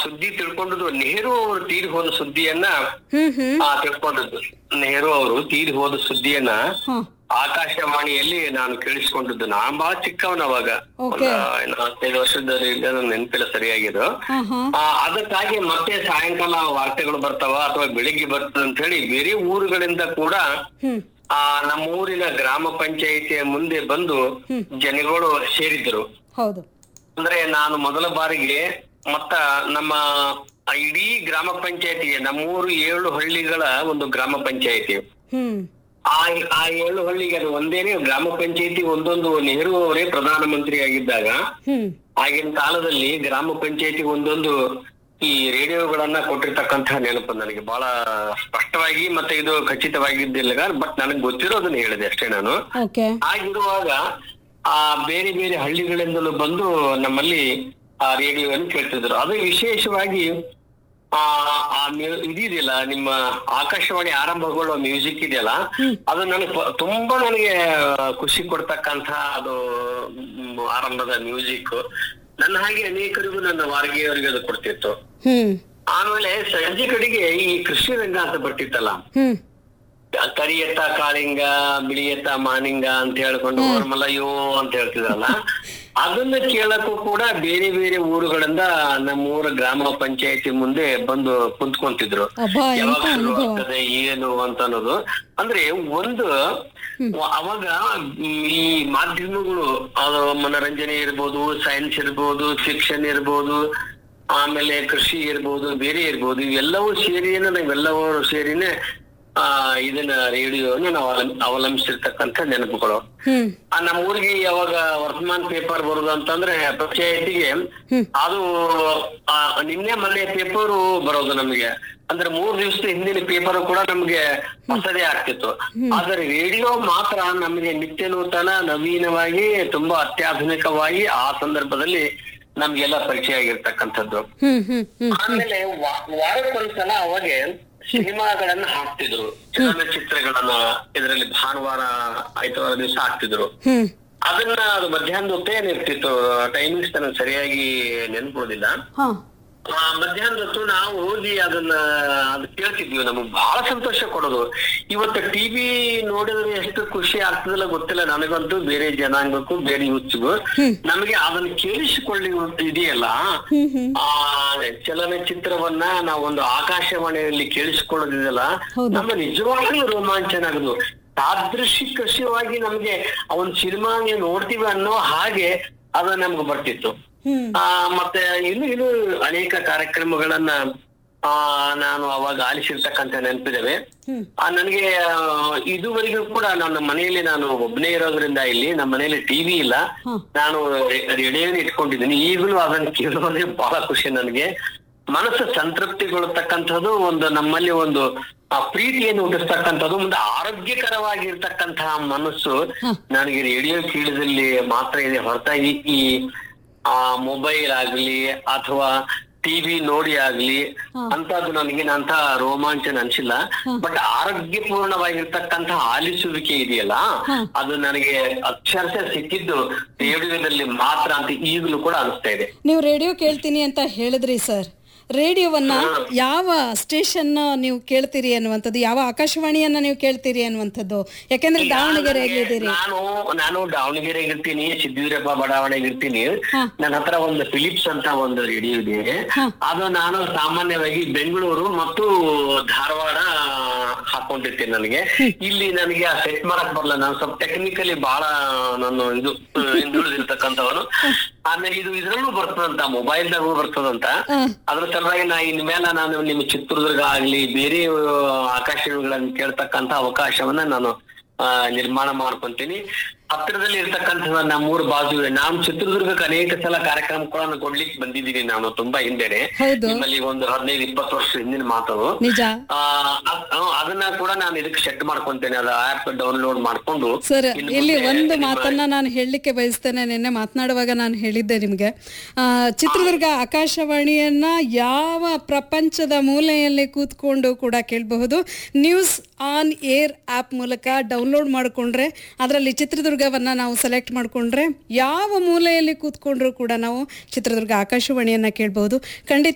ಸುದ್ದಿ ತಿಳ್ಕೊಂಡದ್ದು ನೆಹರು ಅವರು ತೀರಿ ಹೋದ ಸುದ್ದಿಯನ್ನ ಹ್ಮ್ ಹ್ಮ್ ಆ ತಿಳ್ಕೊಂಡದ್ದು ನೆಹರು ಅವರು ತೀರಿ ಹೋದ ಸುದ್ದಿಯನ್ನ ಹಾ ಆಕಾಶವಾಣಿಯಲ್ಲಿ ನಾನು ಕೇಳಿಸ್ಕೊಂಡದ್ದು ನಾನ್ ಬಹಳ ಚಿಕ್ಕವನ ಅವಾಗ Okay. ಒಂದು ನಾಲ್ಕೈದು ವರ್ಷದ ನೆನಪಿಲ್ಲ ಸರಿಯಾಗಿದ್ದು ಹಾ ಹಾ ಆ, ಅದಕ್ಕಾಗಿ ಮತ್ತೆ ಸಾಯಂಕಾಲ ವಾರ್ತೆಗಳು ಬರ್ತಾವ ಅಥವಾ ಬೆಳಿಗ್ಗೆ ಬರ್ತದ ಅಂತ ಹೇಳಿ ಬೇರೆ ಊರುಗಳಿಂದ ಕೂಡ ಹ್ಮ್ ಆ ನಮ್ಮ ಊರಿನ ಗ್ರಾಮ ಪಂಚಾಯಿತಿಯ ಮುಂದೆ ಬಂದು ಜನಗಳು ಸೇರಿದ್ರು ಹೌದು ಅಂದ್ರೆ ನಾನು ಮೊದಲ ಬಾರಿಗೆ ಮತ್ತ ನಮ್ಮ ಇಡೀ ಗ್ರಾಮ ಪಂಚಾಯತಿಗೆ ನಮ್ಮೂರು ಏಳು ಹಳ್ಳಿಗಳ ಒಂದು ಗ್ರಾಮ ಪಂಚಾಯತಿ ಹ್ಮ್ ಆ ಆ ಏಳು ಹಳ್ಳಿಗೆ ಅದು ಒಂದೇನೆ ಗ್ರಾಮ ಪಂಚಾಯತಿ ಒಂದೊಂದು ನೆಹರು ಅವರೇ ಪ್ರಧಾನಮಂತ್ರಿ ಆಗಿದ್ದಾಗ ಹ್ಮ್ ಆಗಿನ ಕಾಲದಲ್ಲಿ ಗ್ರಾಮ ಪಂಚಾಯತಿ ಒಂದೊಂದು ಈ ರೇಡಿಯೋಗಳನ್ನ ಕೊಟ್ಟಿರ್ತಕ್ಕಂತ ನೆನಪು ನನಗೆ ಬಹಳ ಸ್ಪಷ್ಟವಾಗಿ ಮತ್ತೆ ಇದು ಖಚಿತವಾಗಿದ್ದಿಲ್ಲ ಬಟ್ ನನಗೆ ಗೊತ್ತಿರೋದನ್ನ ಹೇಳಿದೆ ಅಷ್ಟೇ ನಾನು ಓಕೆ ಆಗಿರುವಾಗ ಆ ಬೇರೆ ಬೇರೆ ಹಳ್ಳಿಗಳಿಂದಲೂ ಬಂದು ನಮ್ಮಲ್ಲಿ ಆ ರೇಡಿಯೋವನ್ನು ಕೇಳ್ತಿದ್ರು ಅದು ವಿಶೇಷವಾಗಿ ಆ ಆ ಮ್ಯೂ- ಇದಿದೆಯಲ್ಲ ನಿಮ್ಮ ಆಕಾಶವಾಣಿ ಆರಂಭಗೊಳ್ಳುವ ಮ್ಯೂಸಿಕ್ ಇದೆಯಲ್ಲ ಅದು ನನಗೆ ಪ- ತುಂಬಾ ನನಗೆ ಖುಷಿ ಕೊಡ್ತಕ್ಕಂತ ಅದು ಮ್, ಆರಂಭದ ಮ್ಯೂಸಿಕ್ ನನ್ನ ಹಾಗೆ ಅನೇಕರಿಗೂ ನನ್ನ ವಾರ್ಗಿಯವರಿಗೆ ಅದು ಕೊಡ್ತಿತ್ತು ಹ್ಮ್ ಆಮೇಲೆ ಸಂಜೆ ಕಡೆಗೆ ಈ ಕೃಷಿ ರಂಗ ಅಂತ ಬರ್ತಿತ್ತಲ್ಲ ಹ್ಮ್ ಕರಿಯತ್ತ ಕಾಳಿಂಗ ಬಿಳಿಯತ್ತ ಮಾನಿಂಗ ಅಂತ ಹೇಳ್ಕೊಂಡು ಮಲಯೋ ಅಂತ ಹೇಳ್ತಿದ್ರಲ್ಲ ಅದನ್ನ ಕೇಳಕ್ಕೂ ಕೂಡ ಬೇರೆ ಬೇರೆ ಊರುಗಳಿಂದ ನಮ್ಮ ಊರ ಗ್ರಾಮ ಪಂಚಾಯತಿ ಮುಂದೆ ಬಂದು ಕುಂತ್ಕೊಂತಿದ್ರು ಅಬ್ಬಾ ಯಾವಾಗ ಎಂತ ಶುರು ಅನುಭವ ಆಗ್ತದೆ ಏನು ಅಂತ ಅನ್ನೋದು ಅಂದ್ರೆ ಒಂದು ಅವಾಗ ಈ ಮಾಧ್ಯಮಗಳು ಅದು ಮನರಂಜನೆ ಇರ್ಬೋದು ಸೈನ್ಸ್ ಇರ್ಬೋದು ಶಿಕ್ಷಣ ಇರ್ಬೋದು ಆಮೇಲೆ ಕೃಷಿ ಇರ್ಬೋದು ಬೇರೆ ಇರ್ಬೋದು ಇವೆಲ್ಲವೂ ಸೇರಿನೇ ನಾವೆಲ್ಲವೂ ಸೇರಿನೇ ಆ ಇದನ್ನ ರೇಡಿಯೋನ ನಾವು ಅವಲಂ- ಅವಲಂಬಿಸಿರ್ತಕ್ಕಂಥ ನೆನಪುಗಳು ಹ್ಮ್ ಆ ನಮ್ಮ ಊರಿಗೆ ಯಾವಾಗ ವರ್ತಮಾನ್ ಪೇಪರ್ ಬರುದು ಅಂತಂದ್ರೆ ಪಂಚಾಯತಿಗೆ ಅದು ಆ, ನಿನ್ನೆ ಮೊನ್ನೆ ಪೇಪರ್ ಬರೋದು ನಮಗೆ ಅಂದ್ರೆ ಮೂರ್ ದಿವಸದ ಹಿಂದಿನ ಪೇಪರ್ ಕೂಡ ನಮ್ಗೆ ಹೊಸದೇ ಆಗ್ತಿತ್ತು ಆದ್ರೆ ರೇಡಿಯೋ ಮಾತ್ರ ನಮಗೆ ನಿತ್ಯ ನೂತನ ನವೀನವಾಗಿ ತುಂಬಾ ಅತ್ಯಾಧುನಿಕವಾಗಿ ಆ ಸಂದರ್ಭದಲ್ಲಿ ನಮ್ಗೆಲ್ಲ ಪರಿಚಯ ಆಗಿರ್ತಕ್ಕಂಥದ್ದು ಹ್ಮ್ ಹ್ಮ್ ಹ್ಮ್ ಆಮೇಲೆ ವಾ- ವಾರಕ್ಕೊಂದ್ಸಲ ಅವಾಗ ಸಿನಿಮಾಗಳನ್ನ ಹಾಕ್ತಿದ್ರು ಚಲನಚಿತ್ರಗಳನ್ನ ಇದರಲ್ಲಿ ಭಾನುವಾರ ಐತವಾರ ದಿವಸ ಹಾಕ್ತಿದ್ರು ಹ್ಮ್ ಅದನ್ನ ಅದು ಮಧ್ಯಾಹ್ನದ ಹೊತ್ತೇ ಇರ್ತಿತ್ತು ಟೈಮಿಂಗ್ಸ್ ನನಗೆ ಸರಿಯಾಗಿ ನೆನ್ಕೊಳ್ಳೋದಿಲ್ಲ ಹಾ ಆ, ಮಧ್ಯಾಹ್ನದ ಹೊತ್ತು ನಾವು ಹೋಗಿ ಅದನ್ನ ಅದು ಕೇಳ್ತಿದ್ವಿ ನಮಗ್ ಬಹಳ ಸಂತೋಷ ಕೊಡೋದು ಇವತ್ತು ಟಿವಿ ನೋಡಿದ್ರೆ ಎಷ್ಟು ಖುಷಿ ಆಗ್ತದಲ್ಲ ಗೊತ್ತಿಲ್ಲ ನನಗಂತೂ ಬೇರೆ ಜನಾಂಗಕ್ಕೂ ಬೇರೆ ಯೂತ್ಗೂ ನಮಗೆ ಅದನ್ನ ಕೇಳಿಸಿಕೊಳ್ಳಿ ಇದೆಯಲ್ಲ ಹ್ಮ್ ಹ್ಮ್ ಆ ಚಲನಚಿತ್ರವನ್ನ ನಾವೊಂದು ಆಕಾಶವಾಣಿಯಲ್ಲಿ ಕೇಳಿಸಿಕೊಳ್ಳೋದಿದೆಯಲ್ಲ ಹೌದು. ನಮ್ಮ ನಿಜವಾಗ್ಲೂ ರೋಮಾಂಚನ ಆಗುದು ಸಾದೃಶ್ಯವಾಗಿ ನಮ್ಗೆ ಆ ಒಂದು ಸಿನಿಮಾ ನೀವು ನೋಡ್ತೀವಿ ಅನ್ನೋ ಹಾಗೆ ಅದು ನಮ್ಗೆ ಬರ್ತಿತ್ತು ಹ್ಮ್ ಆ ಮತ್ತೆ ಇನ್ನು ಇನ್ನು ಅನೇಕ ಕಾರ್ಯಕ್ರಮಗಳನ್ನ ಆ ನಾನು ಅವಾಗ ಆಲಿಸಿರ್ತಕ್ಕಂಥ ನೆನಪಿದಾವೆ ಹ್ಮ್ ಆ ನನಗೆ ಆ, ಇದುವರೆಗೂ ಕೂಡ ನನ್ನ ಮನೆಯಲ್ಲಿ ನಾನು ಒಬ್ಬನೇ ಇರೋದ್ರಿಂದ ಇಲ್ಲಿ ನಮ್ಮ ಮನೆಯಲ್ಲಿ ಟಿವಿ ಇಲ್ಲ ಹಾ. ನಾನು ರೇಡಿಯೋನ ಇಟ್ಕೊಂಡಿದ್ದೀನಿ ಈಗಲೂ ಅದನ್ನ ಕೇಳೋದೇ ಬಹಳ ಖುಷಿ ನನಗೆ ಮನಸ್ಸು ಸಂತೃಪ್ತಿಗೊಳ್ತಕ್ಕಂಥದ್ದು ಒಂದು ನಮ್ಮಲ್ಲಿ ಒಂದು ಆ ಪ್ರೀತಿಯನ್ನು ಹುಟ್ಟಿಸ್ತಕ್ಕಂಥದ್ದು ಒಂದು ಆರೋಗ್ಯಕರವಾಗಿರ್ತಕ್ಕಂತಹ ಮನಸ್ಸು ನನಗೆ ರೇಡಿಯೋ ಕೇಳಿದಲ್ಲಿ ಮಾತ್ರ ಇದೆ ಹೊರತಾಗಿ ಈ ಆ ಮೊಬೈಲ್ ಆಗ್ಲಿ ಅಥವಾ ಟಿವಿ ನೋಡಿ ಆಗ್ಲಿ ಅಂತದ್ದು ನನಗೆ ಅಂತ ರೋಮಾಂಚನ ಅನ್ಸಿಲ್ಲ ಬಟ್ ಆರೋಗ್ಯಪೂರ್ಣವಾಗಿರ್ತಕ್ಕಂಥ ಆಲಿಸುವಿಕೆ ಇದೆಯಲ್ಲ ಅದು ನನಗೆ ಅಕ್ಷರಶಃ ಸಿಕ್ಕಿದ್ದು ರೇಡಿಯೋದಲ್ಲಿ ಮಾತ್ರ ಅಂತ ಈಗಲೂ ಕೂಡ ಅನಿಸ್ತಾ ಇದೆ ನೀವು ರೇಡಿಯೋ ಕೇಳ್ತೀನಿ ಅಂತ ಹೇಳಿದ್ರಿ ಸರ್ ರೇಡಿಯೋವನ್ನ ಯಾವ ಸ್ಟೇಷನ್ ನೀವು ಕೇಳ್ತೀರಿ ಅನ್ನುವಂಥದ್ದು ಯಾವ ಆಕಾಶವಾಣಿಯನ್ನ ನೀವು ಕೇಳ್ತೀರಿ ಅನ್ನುವಂಥದ್ದು ಯಾಕೆಂದ್ರೆ ದಾವಣಗೆರೆಗೆ ಇದ್ದೀರಿ ನಾನು ನಾನು ದಾವಣಗೆರೆಗೆ ಇರ್ತೀನಿ ಸಿದ್ಧವೀರಪ್ಪ ಬಡಾವಣೆಗೆ ಇರ್ತೀನಿ ಹಾ. ನನ್ನ ಹತ್ರ ಒಂದು ಫಿಲಿಪ್ಸ್ ಅಂತ ಒಂದು ರೇಡಿಯೋ ಇದೆ ಹಾ. ಅದು ನಾನು ಸಾಮಾನ್ಯವಾಗಿ ಬೆಂಗಳೂರು ಮತ್ತು ಧಾರವಾಡ ಹಾಕೊಂಡಿರ್ತೀನಿ ನನಗೆ ಇಲ್ಲಿ ನನಗೆ ಸೆಟ್ ಮಾಡಕ್ ಬರಲ್ಲ ನಾನು ಸ್ವಲ್ಪ ಟೆಕ್ನಿಕಲಿ ಬಹಳ ನಾನು ಇದು ಹಿಂದುಳಿದಿರ್ತಕ್ಕಂಥವನು ಆಮೇಲೆ ಇದು ಇದ್ರಲ್ಲೂ ಬರ್ತದಂತ ಮೊಬೈಲ್ದಾಗೂ ಬರ್ತದಂತ ಹ. ಅದ್ರ ಸಲುವಾಗಿ ನಾ ಇನ್ಮೇಲೆ ನಾನು ನಿಮ್ಮ ಚಿತ್ರದುರ್ಗ ಆಗ್ಲಿ ಬೇರೆ ಆಕಾಶಗಳನ್ನ ಕೇಳ್ತಕ್ಕಂತ ಅವಕಾಶವನ್ನ ನಾನು ಆ, ನಿರ್ಮಾಣ ಮಾಡ್ಕೊಂತೀನಿ ಹತ್ತಿರದಲ್ಲಿ ಇರ್ತಕ್ಕಂಥ ನಮ್ಮೂರು ಬಾಜು ಇದೆ. ನಾನು ಚಿತ್ರದುರ್ಗಕ್ಕೆ ಅನೇಕ ಸಲ ಕಾರ್ಯಕ್ರಮ ಕೂಡ ನಾನು ಕೊಡ್ಲಿಕ್ಕೆ ಬಂದಿದ್ದೀನಿ ನಾನು ತುಂಬಾ ಹಿಂದೆನೆ ಹೌದು. ನಿಮ್ಮಲ್ಲಿ ಒಂದು ಹದಿನೈದು ಇಪ್ಪತ್ತು ವರ್ಷ ಹಿಂದಿನ ಮಾತದು ನಿಜ ಆ, ಅದ್- ಆ, ಅದನ್ನ ಕೂಡ ನಾನು ಇದಕ್ಕೆ ಸೆಟ್ ಮಾಡ್ಕೊಂತೇನೆ ಅದು ಆಪ್ ಡೌನ್ಲೋಡ್ ಮಾಡ್ಕೊಂಡು ಸರ್ ಇನ್ನು ಇಲ್ಲಿ ಮುಂದೆ ಒಂದು ನಿಮ್ಮ- ಮಾತನ್ನ ನಾನು ಹೇಳಲಿಕ್ಕೆ ಬಯಸ್ತೇನೆ ನಿನ್ನೆ ಮಾತನಾಡುವಾಗ ನಾನು ಹೇಳಿದ್ದೆ ನಿಮಗೆ ಆ, ಚಿತ್ರದುರ್ಗ ಆಕಾಶವಾಣಿಯನ್ನ ಯಾವ ಪ್ರಪಂಚದ ಮೂಲೆಯಲ್ಲಿ ಕೂತ್ಕೊಂಡು ಕೂಡ ಕೇಳಬಹುದು ನ್ಯೂಸ್ ಆನ್ ಏರ್ ಆಪ್ ಮೂಲಕ ಡೌನ್ಲೋಡ್ ಮಾಡಿಕೊಂಡ್ರೆ ಅದರಲ್ಲಿ ಚಿತ್ರದುರ್ಗವನ್ನ ನಾವು ಸೆಲೆಕ್ಟ್ ಮಾಡಿಕೊಂಡ್ರೆ ಯಾವ ಮೂಲೆಯಲ್ಲಿ ಕೂತ್ಕೊಂಡ್ರು ಕೂಡ ನಾವು ಚಿತ್ರದುರ್ಗ ಆಕಾಶವಾಣಿಯನ್ನ ಕೇಳಬಹುದು ಖಂಡಿತ